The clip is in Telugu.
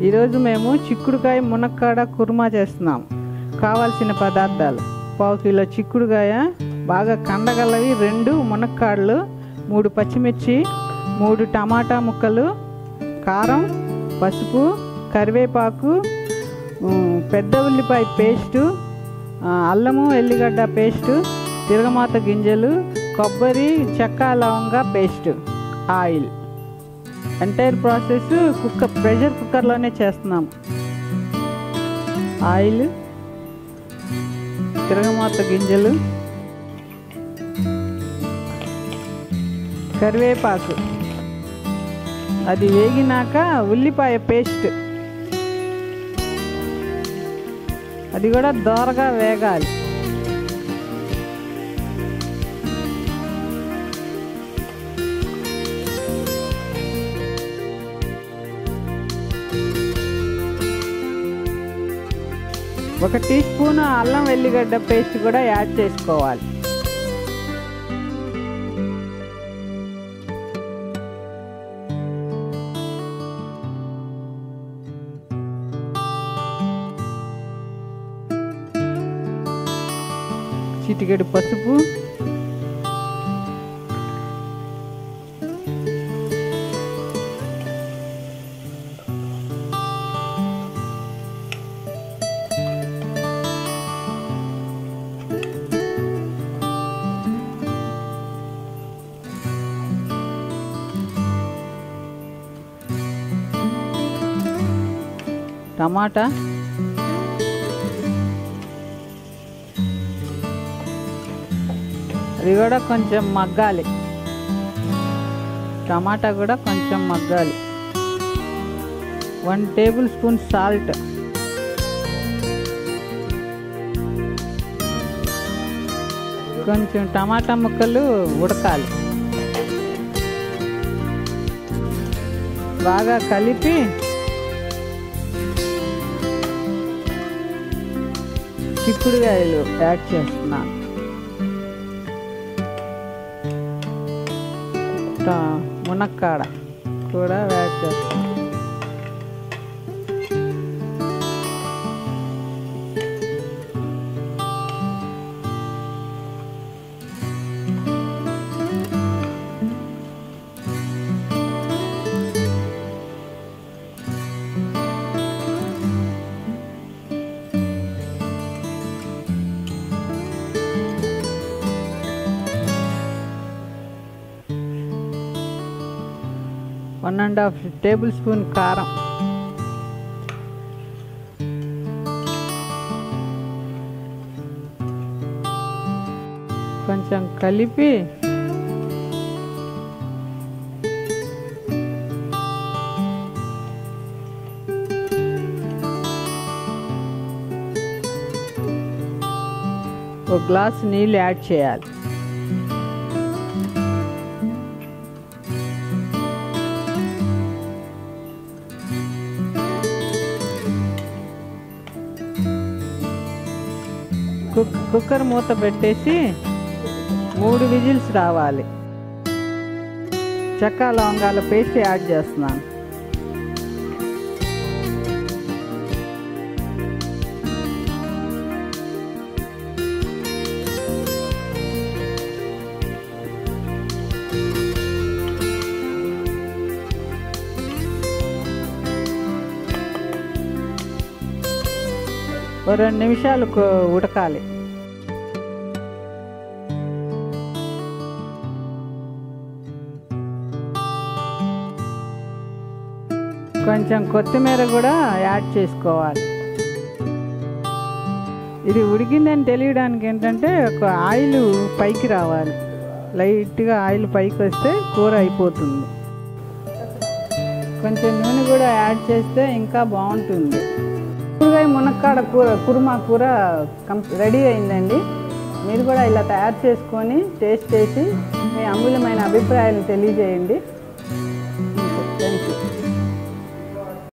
ఈరోజు మేము చిక్కుడుకాయ మునక్కాడ కుర్మా చేస్తున్నాం కావాల్సిన పదార్థాలు పావు కిలో చిక్కుడుకాయ బాగా కండగలవి రెండు మునక్కాడలు మూడు పచ్చిమిర్చి మూడు టమాటా ముక్కలు కారం పసుపు కరివేపాకు ఉమ్, పెద్ద ఉల్లిపాయ పేస్టు ఆ, అల్లము ఎల్లిగడ్డ పేస్టు తిరగమాత గింజలు కొబ్బరి చెక్క లవంగా paste oil entire process cooker pressure కుక్కర్లోనే చేస్తున్నాము ఆయిల్ తిరగమాత గింజలు కరివేపాకు అది వేగినాక ఉల్లిపాయ పేస్ట్ అది కూడా దోరగా వేగాలి ఒక టీ స్పూన్ అల్లం వెల్లిగడ్డ పేస్ట్ కూడా యాడ్ చేసుకోవాలి చిటికెడు పసుపు టమాటా అది కూడా కొంచెం మగ్గాలి టమాటా కూడా కొంచెం మగ్గాలి వన్ టేబుల్ స్పూన్ సాల్ట్ కొంచెం టమాటా ముక్కలు ఉడకాలి బాగా కలిపి చిక్కుడుకాయలు యాడ్ చేస్తున్నాను ట- మునక్కాడ కూడా యాడ్ చేస్తాను one and half tablespoon కారం కొంచెం కలిపి ఒక గ్లాస్ నీళ్ళు యాడ్ చేయాలి కుక్ కుక్కర్ మూత పెట్టేసి మూడు విజిల్స్ రావాలి చెక్క లవంగాల పేస్ట్ యాడ్ చేస్తున్నాను ఓ రెండు నిమిషాలు కు- ఉడకాలి కొంచెం కొత్తిమీర కూడా యాడ్ చేసుకోవాలి ఇది ఉడికిందని తెలియడానికి ఏంటంటే ఒక ఆయిల్ పైకి రావాలి లైట్గా ఆయిల్ పైకి వస్తే కూర అయిపోతుంది కొంచెం నూనె కూడా యాడ్ చేస్తే ఇంకా బాగుంటుంది కూరగాయ మునక్కాడ కూర కుర్మా కూర కం రెడీ అయిందండి మీరు కూడా ఇలా తయారు చేసుకొని టేస్ట్ చేసి మీ అమూల్యమైన అభిప్రాయాలను తెలియజేయండి థ్యాంక్ యూ